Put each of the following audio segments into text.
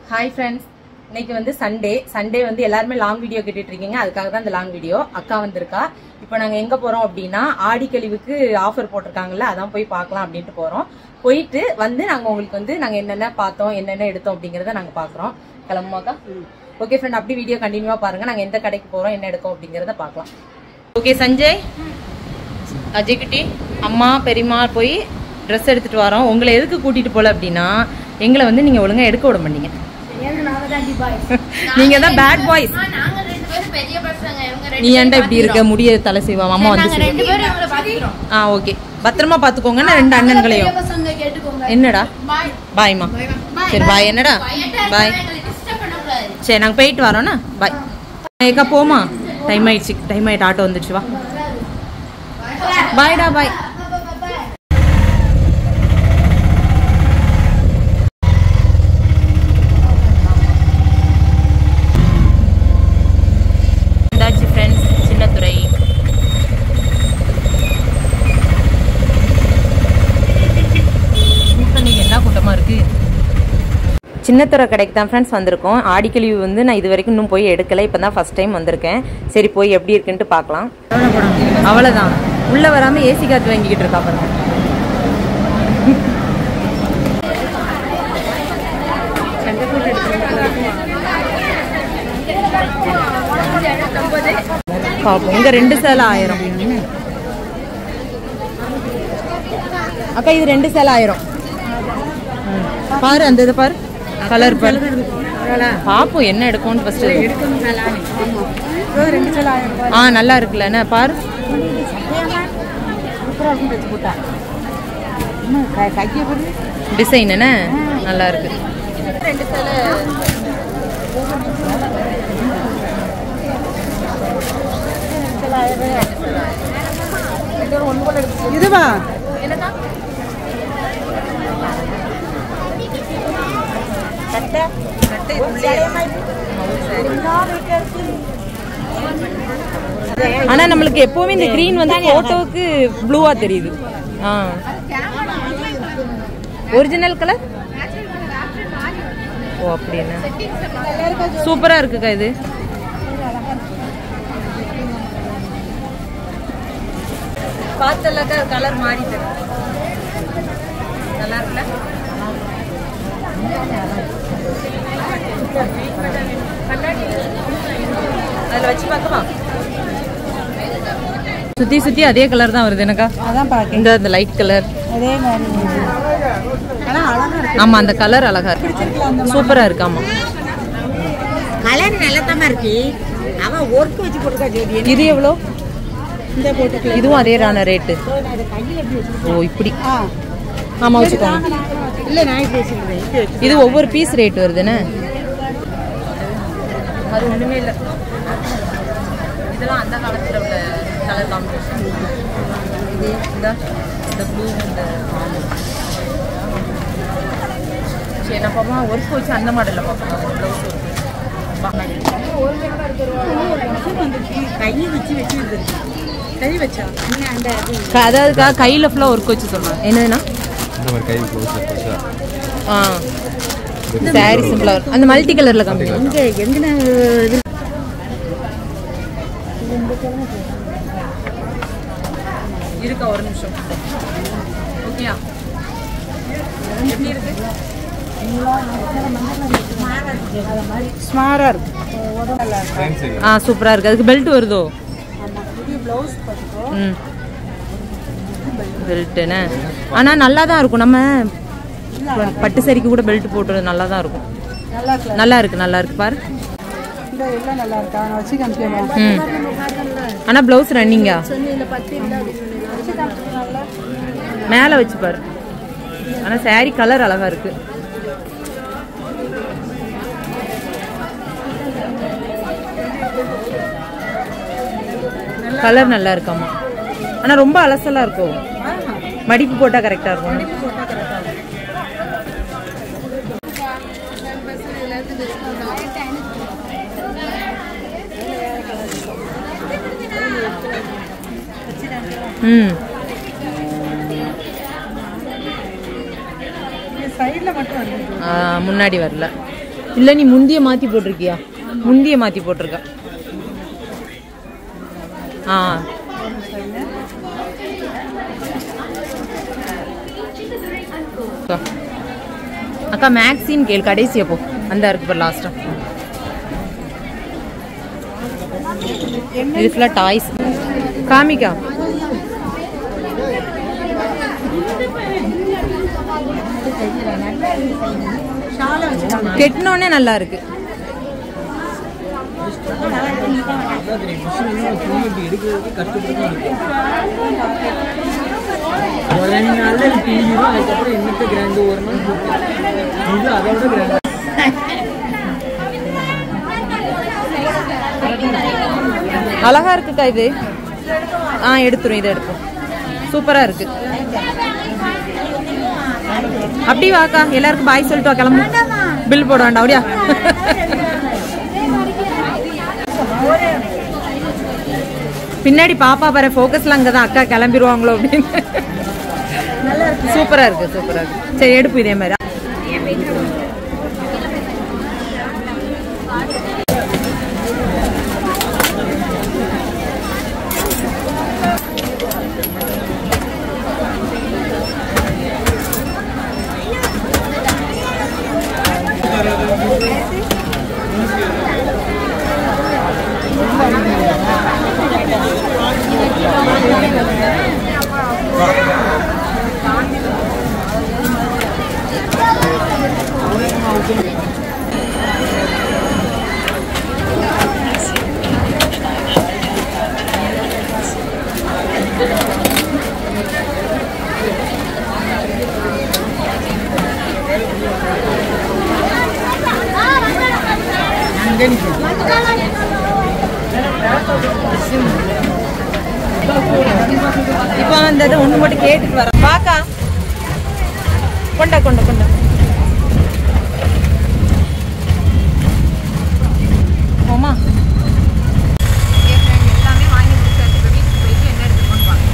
Hi friends இன்னைக்கு வந்து Sunday Sunday வந்து எல்லாருமே லாங் வீடியோ கேட்டுட்டு இருக்கீங்க அதுக்காக தான் இந்த லாங் வீடியோ அக்கா வந்திருக்கா இப்போ நாங்க எங்க போறோம் அப்படின்னா ஆடி கழிவுக்கு ஆஃபர் போட்டிருக்காங்கல்ல அதான் போய் பார்க்கலாம் அப்படின்ட்டு போறோம் போயிட்டு வந்து நாங்க உங்களுக்கு வந்து நாங்க என்னென்ன பார்த்தோம் என்னென்ன எடுத்தோம் அப்படிங்கறத நாங்க பாக்குறோம் கிளம்புமாக்கா ஓகே ஃப்ரெண்ட் அப்படி வீடியோ கண்டினியூவா பாருங்க நாங்க எந்த கடைக்கு போறோம் என்ன எடுக்கோம் அப்படிங்கறத பார்க்கலாம் ஓகே சஞ்சய் அஜய் குட்டி அம்மா பெரியம்மா போய் ட்ரெஸ் எடுத்துட்டு வரோம் உங்களை எதுக்கு கூட்டிட்டு போல அப்படின்னா எங்களை வந்து நீங்க ஒழுங்கா எடுக்க விட மாட்டீங்க நீங்க தான் பேட் பாய்ஸ் நாங்க ரெண்டு பேரும் பெரிய பசங்க இவங்க ரெண்டு நீ ஏன்டா இப்படி இருக்க முடிய தலை செய்வா அம்மா வந்து நாங்க செய்வா. ரெண்டு பேரும் இவங்கள பாத்துக்கிறோம் ஆ ஓகே பத்திரமா பாத்துக்கோங்க நான் ரெண்டு அண்ணன்களையும் பசங்க கேட்டுக்கோங்க என்னடா பாய் பாய்மா சரி பாய் என்னடா பாய் எங்களை டிஸ்டர்ப் பண்ண கூடாது சரி நாங்க போயிட்டு வரோம்னா பாய் ஏக்கா போமா டைம் ஆயிடுச்சு டைம் ஆயிட்டு ஆட்டோ வந்துடுச்சு வா பாய்டா பாய் வந்தாச்சு ஃப்ரெண்ட்ஸ் சின்னத்துறை கூட்டம் என்ன கூட்டமா இருக்கு சின்னத்துறை கடைக்கு தான் ஃப்ரெண்ட்ஸ் வந்திருக்கோம் ஆடிக்கழிவு வந்து நான் இது வரைக்கும் இன்னும் போய் எடுக்கல இப்போ தான் ஃபஸ்ட் டைம் வந்திருக்கேன் சரி போய் எப்படி இருக்குன்ட்டு பார்க்கலாம் அவ்வளோதான் உள்ளே வராமல் ஏசி காற்று வாங்கிக்கிட்டு இருக்கா பாருங்க பார்ப்போம் இங்கே ரெண்டு சேலை ஆயிரம் அக்கா இது ரெண்டு சேலை ஆயிரம் ம். பாரு அந்த இது பாரு கலர் பாரு பாப்போம் என்ன எடுக்கும்னு ஃபர்ஸ்ட் ஆ நல்லா இருக்குல்ல என்ன பாரு டிசைன் என்ன நல்லா இருக்கு ரெண்டு சேலை இதுவா ஆனா நம்மளுக்கு எப்பவுமே இந்த கிரீன் வந்து போட்டோவுக்கு ப்ளூவா தெரியுது ஆ ஒரிஜினல் கலர் ஓ அப்படின்னா சூப்பரா இருக்குக்கா இது பார்த்தல்லக்கா கலர் மாறிட்டு நல்லா இருக்குல்ல அதில் வச்சு பார்க்கவா சுத்தி சுத்தி அதே கலர் தான் வருது எனக்கா அதான் பாக்க இந்த அந்த லைட் கலர் அதே மாதிரி ஆனா அழகா இருக்கு ஆமா அந்த கலர் அழகா இருக்கு சூப்பரா இருக்கு ஆமா கலர் நல்லதாம இருக்கு அவன் ஒர்க் வச்சு போட்டுக்கா ஜோதி இது எவ்வளோ இந்த போட்டுக்கல இதுவும் அதே தான ரேட்டு ஓ இப்படி ஆ ஆமா வச்சுக்கோங்க இல்ல நான் இப்படி வச்சுக்கிறேன் இப்படி வச்சு இது ஒவ்வொரு பீஸ் ரேட் வருதுன்னு அது ஒண்ணுமே இல்லை இதெல்லாம் அந்த காலத்துல உள்ள கலர் காம்பினேஷன் இது இந்த இந்த ப்ளூ இந்த சரி என்ன பார்ப்போம் ஒர்க் வச்சு அந்த மாடலில் பார்ப்போம் ப்ளவுஸ் கை வச்சு வச்சு இருந்துருக்கு கை வச்சா இல்ல அந்த இது அதாவதுக்கா கையில் ஃபுல்லாக ஒர்க் வச்சு சொல்லலாம் என்னதுன்னா இந்த மாதிரி கை க்ளோஸ் வச்சா ஆ சாரி சிம்பிளாக அந்த மல்டி கலரில் காமிங்க இங்க எங்கன இது இருக்கா ஒரு நிமிஷம் ஓகேயா எப்படி இருக்கு ஸ்மாரா இருக்கு ஆ சூப்பரா இருக்கு அதுக்கு பெல்ட் வருதோ ம் பெல்ட்டுன்னு ஆனா நல்லா தான் இருக்கும் நம்ம பட்டு சரிக்கு கூட பெல்ட் போட்டுறது நல்லா தான் இருக்கும் நல்லா இருக்கு நல்லா இருக்கு நல்லா இருக்கு பாரு இந்த எல்லாம் நல்லா இருக்கா நான் வச்சு காமிக்கிறேன் ம் ஆனா ப்ளவுஸ் ரன்னிங்கா மேலே வச்சு பாரு ஆனா saree கலர் அழகா இருக்கு கலர் நல்லா இருக்காமா ஆனா ரொம்ப அலசலா இருக்கும் மடிப்பு போட்டா கரெக்டா இருக்கும் ம் சைடில் மட்டும் வந்து ஆ, முன்னாடி வரல இல்ல நீ முந்திய மாத்தி போட்டிருக்கியா முந்திய மாத்தி போட்டிருக்க ஆ அக்கா. அக்கா மேக்ஸின் கேள் கடைசியா போ அந்த இருக்கு பாரு லாஸ்டா இது ஃபுல்லா டாய்ஸ் காமிக்கா கெட்டினோடனே நல்லா இருக்கு ஒரு ரெண்டு நாள்ல இது பிரிஞ்சிடும் அதுக்கப்புறம் இன்னத்து கிராண்டு ஒரு நாள் போட்டு இது அதோட கிராண்ட் அழகா இருக்குக்கா இது ஆ எடுத்துரும் இதை எடுத்துரும் சூப்பரா இருக்கு அப்படி வாக்கா எல்லாருக்கும் பாய் சொல்லிட்டு வா கிளம்பு பில் போட வேண்டாம் அப்படியா பின்னாடி பாப்பா பாரு ஃபோக்கஸ்ல அங்கதான் அக்கா கிளம்பிடுவாங்களோ அப்படின்னு சூப்பரா இருக்கு சூப்பரா இருக்கு சரி எடுப்பு இதே மாதிரி இப்ப வந்தது ஒண்ணு மட்டும் கேட்டுட்டு வரேன் பாக்கா கொண்டா கொண்டா கொண்டா ஓமா எல்லாமே வாங்கி முடிச்சாச்சு இப்போ வீட்டுக்கு போயிட்டு என்ன எடுத்துக்கோன்னு பார்க்கலாம்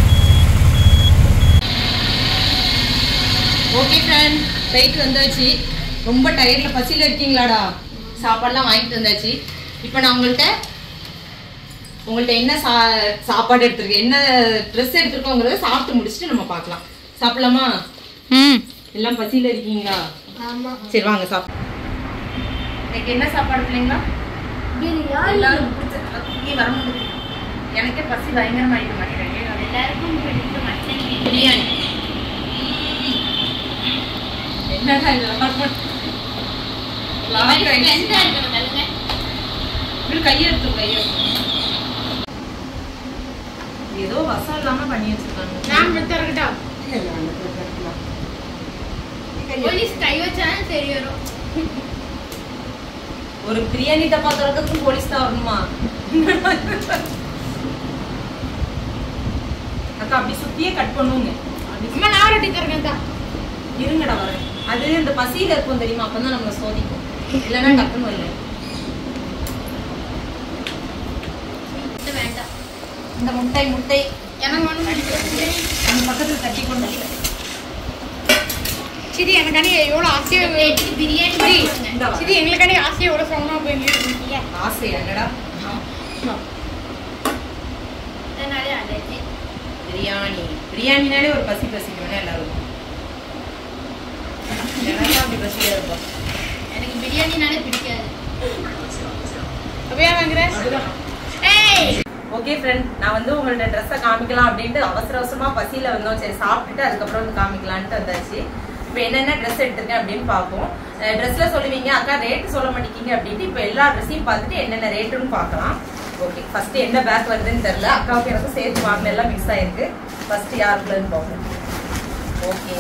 ஓகே ஃப்ரெண்ட் போயிட்டு வந்தாச்சு ரொம்ப டயர்டில் பசியில் இருக்கீங்களாடா சாப்பாடுலாம் வாங்கிட்டு வந்தாச்சு இப்போ நான் உங்கள்கிட்ட உங்கள்ட்ட என்ன சா சாப்பாடு எடுத்திருக்கேன் என்ன ட்ரெஸ் எடுத்திருக்கோங்கிறத சாப்பிட்டு முடிச்சுட்டு நம்ம பார்க்கலாம் சாப்பிடலாமா ம் எல்லாம் பசியில் இருக்கீங்களா ஆமா சரி வாங்க சாப்பிடு இன்னைக்கு என்ன சாப்பாடு பிள்ளைங்களா எல்லாரும் பிடிச்ச நீ வர முடியும் எனக்கே பசி பயங்கரமாயிட்டு மாட்டேன் எல்லாருக்கும் பிடிச்ச மட்டன் பிரியாணி என்னடா இதெல்லாம் லாக் ஆயிடுச்சு. ஃப்ரெண்டா இருக்கணும் சொல்லுங்க இப்படி கையை எடுத்து கையை எடுத்து. ஏதோ வசம் இல்லாம பண்ணி வச்சிருக்காங்க நான் விட்டுறட்டா போலீஸ் கை வச்சாலும் சரி வரும் ஒரு பிரியாணி டப்பா திறக்கிறதுக்கு போலீஸ் தான் வரணுமா அக்கா அப்படி சுத்தியே கட் பண்ணுங்க அப்படி அம்மா நான் ரொட்டி தரேன் தான் இருங்கடா வரேன் அது இந்த பசியில இருக்கும் தெரியுமா அப்பதான் நம்மள சோதிக்கும் இல்லைன்னா டக்குன்னு வரல வேண்டாம் இந்த முட்டை முட்டை எனக்கு ஒன்றும் பிடிக்காது அந்த பக்கத்துல தட்டி கொண்டு சிதி எனக்காண்டி எவ்வளோ ஆசையா பிளேட்டுக்கு பிரியாணி சரி. கொடுங்க. இந்த வா. சிதி எங்களுக்காண்டி ஆசையா எவ்வளோ சொன்னா போய் ஆசை என்னடா அதனாலே allergy. பிரியாணி பிரியாணினாலே ஒரு பசி பசிக்கணும் எல்லாருக்கும் எனக்கும் அப்படி பசியா இருக்கும் எனக்கு பிரியாணினாலே பிடிக்காது அப்படியே வாங்குற ஏய் ஓகே ஃப்ரெண்ட் நான் வந்து உங்கள்ட்ட ட்ரெஸ்ஸை காமிக்கலாம் அப்படின்ட்டு அவசர அவசரமா பசியில வந்தோம் சரி சாப்பிட்டுட்டு அதுக்கப்புறம் வந்து காமிக்கலான்ட்டு வந்தாச்சு இப்போ என்னென்ன ட்ரெஸ் எடுத்திருக்கேன் அப்படின்னு பார்ப்போம் ட்ரெஸ்ல சொல்லுவீங்க அக்கா ரேட் சொல்ல மாட்டேங்கிங்க அப்படின்ட்டு இப்போ எல்லா ட்ரெஸ்ஸையும் பார்த்துட்டு என்னென்ன ரேட்டுன்னு பார்க்கலாம் ஓகே ஃபர்ஸ்ட் என்ன பேக் வருதுன்னு தெரியல அக்காவுக்கு எனக்கும் சேர்த்து வாங்கின எல்லாம் மிக்ஸ் ஆயிருக்கு ஃபர்ஸ்ட் யாருக்குள்ளன்னு பார்ப்போம் ஓகே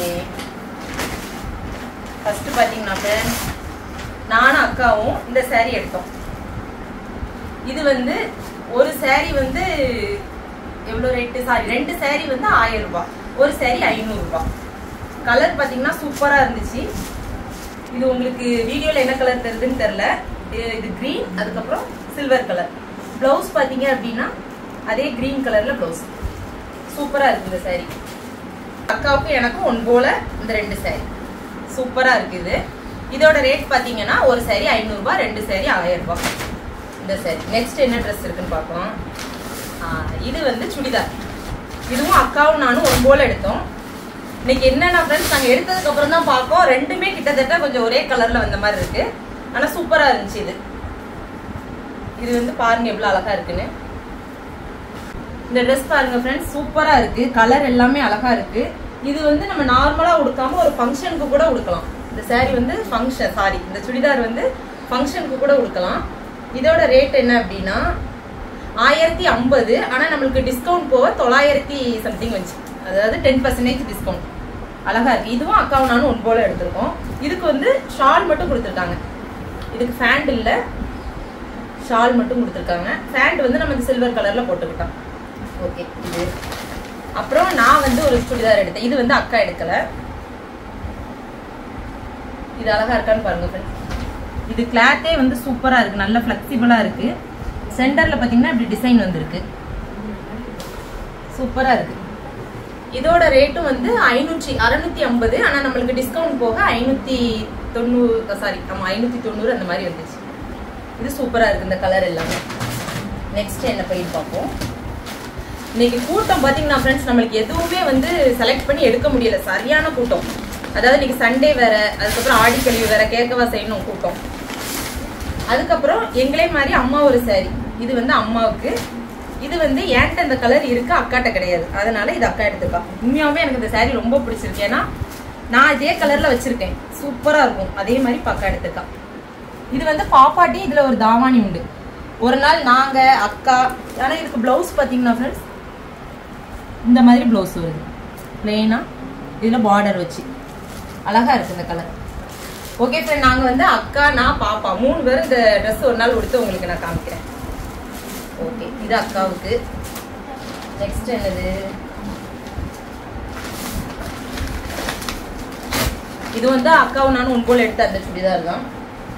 ஃபர்ஸ்ட் பார்த்தீங்கன்னா friends, நானும் அக்காவும் இந்த saree எடுத்தோம் இது வந்து ஒரு saree வந்து எவ்வளோ ரேட்டு சாரி ரெண்டு saree வந்து ஆயிரம் ரூபாய் ஒரு saree ஐநூறு ரூபாய் கலர் பார்த்தீங்கன்னா சூப்பராக இருந்துச்சு இது உங்களுக்கு வீடியோவில் என்ன கலர் தெரியுதுன்னு தெரில இது க்ரீன் அதுக்கப்புறம் சில்வர் கலர் ப்ளவுஸ் பார்த்தீங்க அப்படின்னா அதே க்ரீன் கலரில் ப்ளவுஸ் சூப்பராக இருக்கு இந்த saree அக்காவுக்கும் எனக்கும் ஒன் போல இந்த ரெண்டு saree சூப்பராக இருக்குது இதோட ரேட் பாத்தீங்கன்னா ஒரு saree 500 ரூபாய் ரெண்டு saree ஆயிரம் ரூபாய் இந்த saree நெக்ஸ்ட் என்ன ட்ரெஸ் இருக்குன்னு பார்க்கலாம் ஆ, இது வந்து சுடிதார் இதுவும் அக்காவும் நானும் ஒரு போல எடுத்தோம் இன்னைக்கு என்னன்னா ஃப்ரெண்ட்ஸ் நாங்க எடுத்ததுக்கு அப்புறம் தான் பார்ப்போம் ரெண்டுமே கிட்டத்தட்ட கொஞ்சம் ஒரே கலர்ல வந்த மாதிரி இருக்கு ஆனா சூப்பரா இருந்துச்சு இது இது வந்து பாருங்க எவ்வளவு அழகா இருக்குன்னு இந்த ட்ரெஸ் பாருங்க ஃப்ரெண்ட்ஸ் சூப்பரா இருக்கு கலர் எல்லாமே அழகா இருக்கு இது வந்து நம்ம நார்மலா உடுக்காம ஒரு ஃபங்க்ஷனுக்கு கூட உடுக்கலாம் இந்த saree வந்து ஃபங்க்ஷன் சாரி இந்த சுடிதார் வந்து ஃபங்க்ஷனுக்கு கூட உடுக்கலாம் இதோட ரேட் என்ன அப்படின்னா ஆயிரத்தி ஐம்பது ஆனா நம்மளுக்கு டிஸ்கவுண்ட் போக தொள்ளாயிரத்தி சம்திங் வந்துச்சு அதாவது டென் பர்சன்டேஜ் டிஸ்கவுண்ட் அழகா இருக்கு இதுவும் அக்காவும் நானும் ஒன் போல எடுத்திருக்கோம் இதுக்கு வந்து ஷால் மட்டும் கொடுத்துருக்காங்க இதுக்கு ஃபேண்ட் இல்ல ஷால் மட்டும் கொடுத்துருக்காங்க ஃபேண்ட் வந்து நம்ம சில்வர் கலர்ல போட்டுக்கிட்டோம் ஓகே இது அப்புறம் நான் வந்து ஒரு சுடிதார் எடுத்தேன் இது வந்து அக்கா எடுக்கல இது அழகா இருக்கான்னு பாருங்க friends. இது கிளாத்தே வந்து சூப்பரா இருக்கு நல்ல ஃபிளெக்சிபிளா இருக்கு சென்டர்ல பாத்தீங்கன்னா இப்படி டிசைன் வந்திருக்கு சூப்பரா இருக்கு இதோட ரேட்டும் வந்து ஐநூற்றி அறுநூத்தி ஐம்பது ஆனா நம்மளுக்கு டிஸ்கவுண்ட் போக ஐநூத்தி தொண்ணூறு சாரி ஆமா ஐநூத்தி தொண்ணூறு அந்த மாதிரி வந்துச்சு இது சூப்பரா இருக்கு இந்த கலர் எல்லாமே நெக்ஸ்ட் என்ன பயிர் பார்ப்போம் இன்னைக்கு கூட்டம் பாத்தீங்கன்னா ஃப்ரெண்ட்ஸ் நம்மளுக்கு எதுவுமே வந்து செலக்ட் பண்ணி எடுக்க முடியல சரியான கூட்டம் அதாவது இன்னைக்கு சண்டே வேற அதுக்கப்புறம் ஆடிக்கழிவு வேற கேட்கவா செய்யணும் கூட்டம் அதுக்கப்புறம் எங்களே மாதிரி அம்மா ஒரு saree இது வந்து அம்மாவுக்கு இது வந்து ஏன்ட்ட இந்த கலர் இருக்கு அக்காட்ட கிடையாது அதனால இது அக்கா எடுத்துக்கா உண்மையாவே எனக்கு இந்த saree ரொம்ப பிடிச்சிருக்கு ஏன்னா நான் இதே கலர்ல வச்சிருக்கேன் சூப்பரா இருக்கும் அதே மாதிரி இப்ப அக்கா எடுத்துக்கா இது வந்து பாப்பாட்டி இதுல ஒரு தாவாணி உண்டு ஒரு நாள் நாங்க அக்கா ஆனா இதுக்கு பிளவுஸ் பாத்தீங்கன்னா ஃப்ரெண்ட்ஸ் இந்த மாதிரி பிளவுஸ் வருது பிளெயினா இதுல பார்டர் வச்சு அழகா இருக்கு இந்த கலர் ஓகே ஃப்ரெண்ட் நாங்க வந்து அக்கா நான் பாப்பா மூணு பேரும் இந்த Dress ஒரு நாள் உடுத்து உங்களுக்கு நான் காமிக்கிறேன் ஓகே இது அக்காவுக்கு நெக்ஸ்ட் என்னது இது வந்து அக்காவும் நானும் உன் போல எடுத்த அந்த சுடிதார் தான்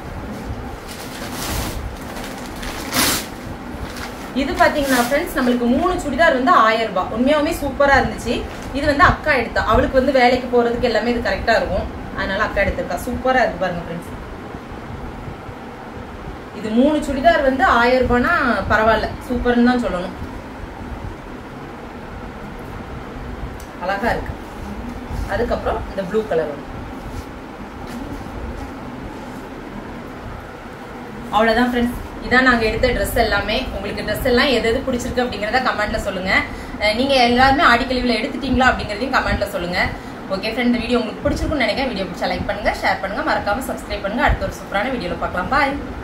இது பாத்தீங்கன்னா ஃப்ரெண்ட்ஸ் நம்மளுக்கு மூணு சுடிதார் வந்து ஆயிரம் ரூபாய் உண்மையாவுமே சூப்பரா இருந்துச்சு இது வந்து அக்கா எடுத்தா அவளுக்கு வந்து வேலைக்கு போறதுக்கு எல்லாமே இது கரெக்டா இருக்கும் அதனால அக்கா எடுத்திருக்கா சூப்பரா இருக்கு பாருங்க ஃப்ரெண்ட்ஸ் இது மூணு சுடிதார் வந்து ஆயிரம் ரூபாய்னா பரவாயில்ல சூப்பர்னு தான் சொல்லணும் அழகா இருக்கு அதுக்கப்புறம் இந்த ப்ளூ கலர் ஒன்று அவ்வளவுதான் ஃப்ரெண்ட்ஸ் இதான் நாங்க எடுத்த ட்ரெஸ் எல்லாமே உங்களுக்கு ட்ரெஸ் எல்லாம் எது எது பிடிச்சிருக்கு அப்படிங்கறத கமெண்ட்ல சொல்லுங்க அஹ் நீங்க எல்லாருமே ஆடிக்கழிவுல எடுத்துட்டீங்களா அப்படிங்கறதையும் கமெண்ட்ல சொல்லுங்க ஓகே ஃப்ரெண்ட் இந்த வீடியோ உங்களுக்கு பிடிச்சிருக்கும்னு நினைக்கிறேன் வீடியோ பிடிச்சா லைக் பண்ணுங்க ஷேர் பண்ணுங்க மறக்காம சப்ஸ்கிரைப் பண்ணுங்க அடுத்த ஒரு சூப்பரான வீடியோல பார்க்கலாம் பாய்